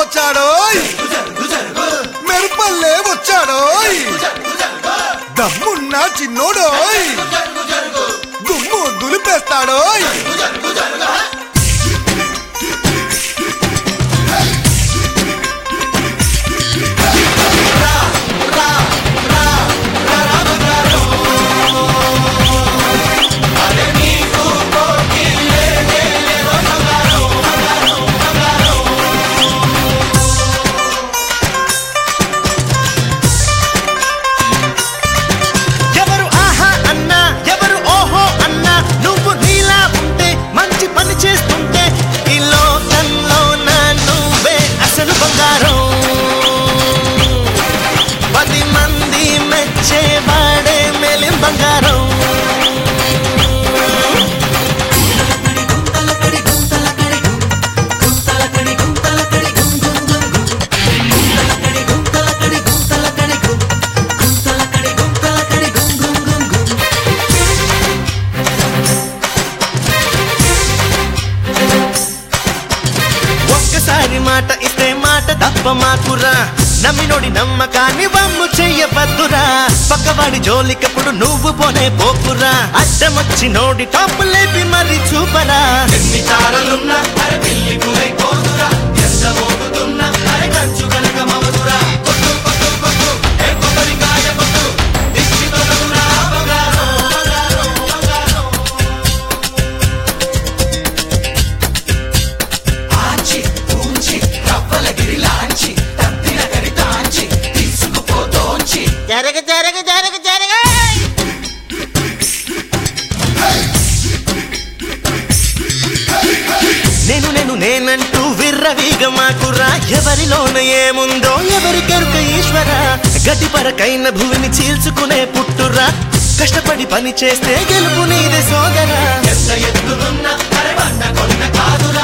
వచ్చాడోయ్ మెరుపల్లే వచ్చాడోయ్ దమ్మున్న చిన్నోడోయ్ దుమ్ము దులిపేస్తాడోయ్ ఎవరు ఆహా అన్నా ఎవరు ఓహో అన్నా నువ్వు నీలా ఉంటే మంచి పని చేస్తుంటే ఈ లోకంలో నా నువ్వే అసలు బంగారం పది మంది మెచ్చేవాడే మేలిం బంగారం ఒక్కసారి మాట ఇస్తే మాట తప్ప మాకురా నమ్మినోడి నమ్మకాన్ని వమ్ము చెయ్యవద్దురా పక్కవాడి జోలికప్పుడు నువ్వు పోనే పోకురా అడ్డమొచ్చి నోడి టాప్ లేపి మరి చూపరా ఎన్ని తారలున్నా అరే పిల్లి కూరై పోదురా ఎంత మోగుతున్నా అరే కంచు కనుక మమదురా కొట్టు కొట్టు కొట్టు ఏ కొబ్బరికాయ కొట్టు దిష్టి తొలగురా బంగారం బంగారం బంగారం ఆంచి పూంచి రవ్వలగిరి లాంచి తప్పిన గరి తాంచి తీసుకుపోతోంచి జరగ జరగ జరగ జరగ నేను నేను నేనంటూ విర్రవీగ మాకురా ఎవరిలోన ఏముందో ఎవరికెరుక ఈశ్వర గడ్డి పరకైన భూమిని చీల్చుకునే పుట్టురా కష్టపడి పని చేస్తే గెలుపు నీదే సోదరా ఎంత ఎత్తులున్న అరే బండ కొన్న కాదురా